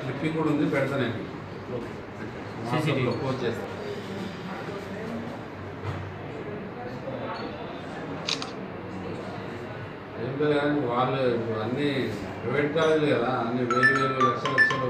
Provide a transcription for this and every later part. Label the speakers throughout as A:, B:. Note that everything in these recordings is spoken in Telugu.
A: క్లిప్పింగ్ కూడా ఉంది పెడతానండి
B: ఓకే
A: వాట్సాప్లో పోస్ట్ చేస్తాను ఏం లేదు కానీ వాళ్ళు అన్ని ప్రైవేట్ కాలేజీలు కదా అన్ని వేలు వేలు లక్షల లక్షలు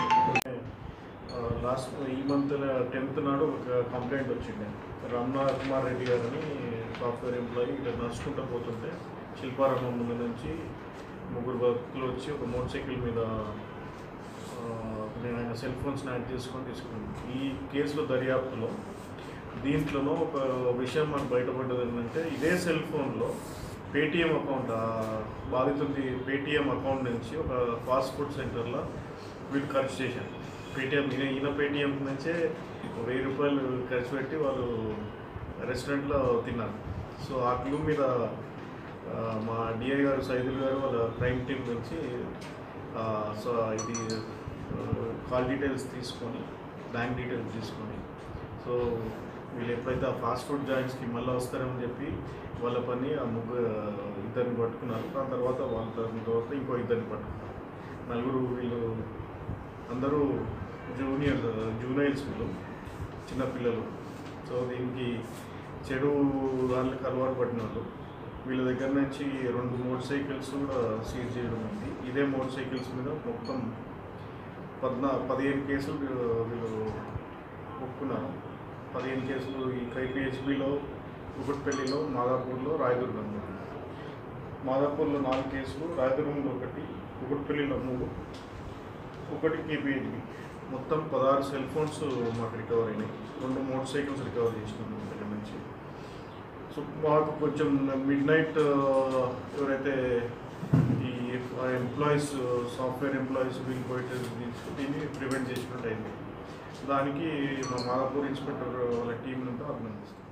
B: లాస్ట్ ఈ మంత్ టెన్త్ నాడు ఒక కంప్లైంట్ వచ్చిండే రమణ కుమార్ రెడ్డి గారని సాఫ్ట్వేర్ ఎంప్లాయీ ఇక్కడ నడుచుకుంటూ పోతుంటే శిల్పారామం ముందు నుంచి ముగ్గురు భక్తులు వచ్చి ఒక మోటార్ సైకిల్ మీద ఆ, నేను ఆయన సెల్ ఫోన్ స్నాప్ చేసుకొని తీసుకున్నాను ఈ కేసులో దర్యాప్తులో దీంట్లోనూ ఒక విషయం మనకు బయటపడ్డది ఏంటంటే ఇదే సెల్ ఫోన్లో పేటిఎం అకౌంట్ ఆ బాధితుడి పేటిఎం అకౌంట్ నుంచి ఒక ఫాస్ట్ ఫుడ్ సెంటర్లో వీళ్ళు ఖర్చు చేశారు పేటిఎం ఈయన ఈయన పేటిఎం నుంచే ఒక వెయ్యి రూపాయలు ఖర్చు పెట్టి వాళ్ళు రెస్టారెంట్లో తిన్నారు సో ఆ క్లూ మీద ఆ, మా డిఐ గారు సైదుల్ గారు వాళ్ళ క్రైమ్ టీం నుంచి ఆ, సో ఇది కాల్ డీటెయిల్స్ తీసుకొని బ్యాంక్ డీటెయిల్స్ తీసుకొని సో వీళ్ళు ఎప్పుడైతే ఆ ఫాస్ట్ ఫుడ్ జాయింట్స్కి మళ్ళీ వస్తారని చెప్పి వాళ్ళ పని ఆ ముగ్గురు ఇద్దరిని పట్టుకున్నారు దాని తర్వాత వాళ్ళ తర్వాత ఇంకో ఇద్దరిని పట్టుకున్నారు నలుగురు వీళ్ళు అందరూ జూనియర్ జూనైల్స్ వీళ్ళు చిన్నపిల్లలు సో దీనికి చెడు దానికి అలవాటు పడిన వాళ్ళు వీళ్ళ దగ్గర నుంచి రెండు మోటార్ సైకిల్స్ కూడా సీజ్ చేయడం అయింది ఇదే మోటార్ సైకిల్స్ మీద మొత్తం పద్నా పదిహేను కేసులు వీళ్ళు- వీళ్ళు ఒప్పుకున్నారు పదిహేను కేసులు ఈ కైపిహెచ్బిలో కుకుట్పల్లిలో మాదాపూర్లో రాయదుర్గంలో మాదాపూర్లో నాలుగు కేసులు రాయదుర్గంలో ఒకటి కుకుట్పల్లిలో మూడు ఒకటి కేపీహెచ్బి మొత్తం పదహారు సెల్ ఫోన్స్ మాకు రికవర్ అయినాయి రెండు మోటార్ సైకిల్స్ రికవర్ చేసినాం మన దగ్గర నుంచి సో మాకు కొంచెం మిడ్ నైట్ ఎవరైతే ఈ ఎంప్లాయీస్ సాఫ్ట్వేర్ ఎంప్లాయీస్ వీళ్ళు పోయేట దీన్ని ప్రివెంట్ చేసినట్టు అయింది దానికి మా మాదాపూర్ ఇన్స్పెక్టర్ వాళ్ళ టీం నుండి అభినందిస్తాం